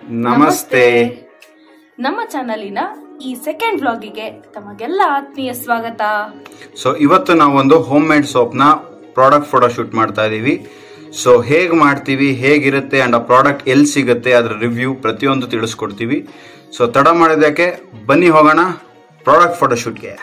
ನಮಸ್ತೆ ನಮ್ಮ ಚಾನಲಿನ ಈ ಸೆಕೆಂಡ್ ವ್ಲಾಗಿಗೆ ತಮಗೆಲ್ಲ ಆತ್ಮೀಯ ಸ್ವಾಗತ ಸೊ ಇವತ್ತು ನಾವು ಒಂದು ಹೋಮ್ ಮೇಡ್ ಸೋಪ್ನ ಪ್ರಾಡಕ್ಟ್ ಫೋಟೋ ಶೂಟ್ ಮಾಡ್ತಾ ಇದ್ದೀವಿ ಸೊ ಹೇಗೆ ಮಾಡ್ತೀವಿ ಹೇಗಿರುತ್ತೆ ಅಂಡ್ ಆ ಪ್ರಾಡಕ್ಟ್ ಎಲ್ಲಿ ಸಿಗುತ್ತೆ ಅದರ ರಿವ್ಯೂ ಪ್ರತಿಯೊಂದು ತಿಳಿಸ್ಕೊಡ್ತೀವಿ ಸೊ ತಡ ಮಾಡಿದ್ದಕ್ಕೆ ಬನ್ನಿ ಹೋಗೋಣ ಪ್ರಾಡಕ್ಟ್ ಫೋಟೋ ಶೂಟ್ಗೆ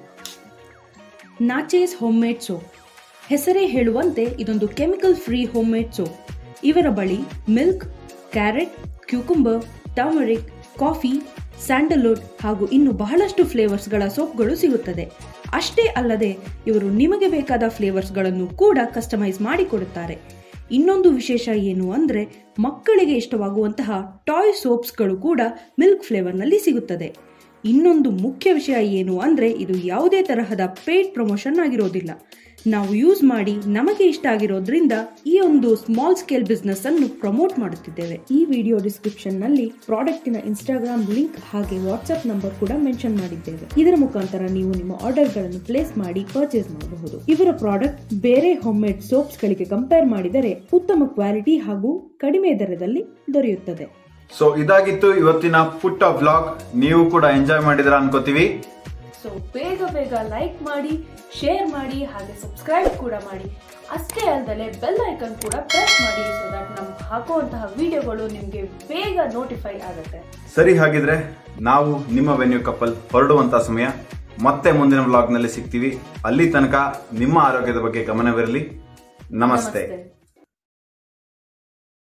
ನಾಚೇಸ್ ಹೋಮ್ಮೇಡ್ ಸೋಪ್ ಹೆಸರೇ ಹೇಳುವಂತೆ ಇದೊಂದು ಕೆಮಿಕಲ್ ಫ್ರೀ ಹೋಮ್ಮೇಡ್ ಸೋಪ್ ಇವರ ಬಳಿ milk carrot cucumber turmeric coffee sandalwood ಹಾಗೂ ಇನ್ನು ಬಹಳಷ್ಟು ಫ್ಲೇವರ್ಸ್ಗಳ ಸೋಪ್ಗಳು ಸಿಗುತ್ತದೆ ಅಷ್ಟೇ ಅಲ್ಲದೆ ಇವರು ನಿಮಗೆ ಬೇಕಾದ ಫ್ಲೇವರ್ಸ್ಗಳನ್ನು ಕೂಡ ಕಸ್ಟಮೈಸ್ ಮಾಡಿಕೊಡುತ್ತಾರೆ ಇನ್ನೊಂದು ವಿಶೇಷ ಏನು ಅಂದರೆ ಮಕ್ಕಳಿಗೆ ಇಷ್ಟವಾಗುವಂತಹ ಟಾಯ್ ಸೋಪ್ಸ್ಗಳು ಕೂಡ ಮಿಲ್ಕ್ ಫ್ಲೇವರ್ನಲ್ಲಿ ಸಿಗುತ್ತದೆ ಇನ್ನೊಂದು ಮುಖ್ಯ ವಿಷಯ ಏನು ಅಂದರೆ ಇದು ಯಾವುದೇ ತರಹದ ಪೇಡ್ ಪ್ರಮೋಷನ್ ಆಗಿರೋದಿಲ್ಲ ನಾವು ಯೂಸ್ ಮಾಡಿ ನಮಗೆ ಇಷ್ಟ ಆಗಿರೋದ್ರಿಂದ ಈ ಒಂದು ಸ್ಮಾಲ್ ಸ್ಕೇಲ್ ಬಿಸ್ನೆಸ್ ಅನ್ನು ಪ್ರಮೋಟ್ ಮಾಡುತ್ತಿದ್ದೇವೆ ಈ ವಿಡಿಯೋ ಡಿಸ್ಕ್ರಿಪ್ಷನ್ ನಲ್ಲಿ ಪ್ರಾಡಕ್ಟಿನ ಇನ್ಸ್ಟಾಗ್ರಾಮ್ ಲಿಂಕ್ ಹಾಗೆ ವಾಟ್ಸ್ಆಪ್ ನಂಬರ್ ಕೂಡ ಮೆನ್ಷನ್ ಮಾಡಿದ್ದೇವೆ ಇದರ ಮುಖಾಂತರ ನೀವು ನಿಮ್ಮ ಆರ್ಡರ್ಗಳನ್ನು ಪ್ಲೇಸ್ ಮಾಡಿ ಪರ್ಚೇಸ್ ಮಾಡಬಹುದು ಇವರ ಪ್ರಾಡಕ್ಟ್ ಬೇರೆ ಹೋಮ್ ಮೇಡ್ ಸೋಪ್ಸ್ ಗಳಿಗೆ ಕಂಪೇರ್ ಮಾಡಿದರೆ ಉತ್ತಮ ಕ್ವಾಲಿಟಿ ಹಾಗೂ ಕಡಿಮೆ ದರದಲ್ಲಿ ದೊರೆಯುತ್ತದೆ ಸೊ ಇದಾಗಿತ್ತು ಇವತ್ತಿನ ಪುಟ್ಟ ವ್ಲಾಗ್ ನೀವು ಕೂಡ ಎಂಜಾಯ್ ಮಾಡಿದ್ರ ಅನ್ಕೋತೀವಿ ಸೊ ಬೇಗ ಬೇಗ ಲೈಕ್ ಮಾಡಿ ಶೇರ್ ಮಾಡಿ ಹಾಗೆ ಸಬ್ಸ್ಕ್ರೈಬ್ ಕೂಡ ಮಾಡಿ ಅಷ್ಟೇ ಅಲ್ಲದೆ ಬೆಲ್ ಐಕನ್ ಕೂಡ ಪ್ರೆಸ್ ಮಾಡಿ ಸೊ ದಟ್ ನಮ್ಗೆ ಹಾಕುವಂತಹ ವಿಡಿಯೋಗಳು ನಿಮಗೆ ಬೇಗ ನೋಟಿಫೈ ಆಗುತ್ತೆ ಸರಿ ಹಾಗಿದ್ರೆ ನಾವು ನಿಮ್ಮ ವೆನ್ಯೂ ಕಪಲ್ ಹೊರಡುವಂತ ಸಮಯ ಮತ್ತೆ ಮುಂದಿನ ವ್ಲಾಗ್ನಲ್ಲಿ ಸಿಗ್ತೀವಿ ಅಲ್ಲಿ ತನಕ ನಿಮ್ಮ ಆರೋಗ್ಯದ ಬಗ್ಗೆ ಗಮನವಿರಲಿ ನಮಸ್ತೆ ನಮಸ್ತೆ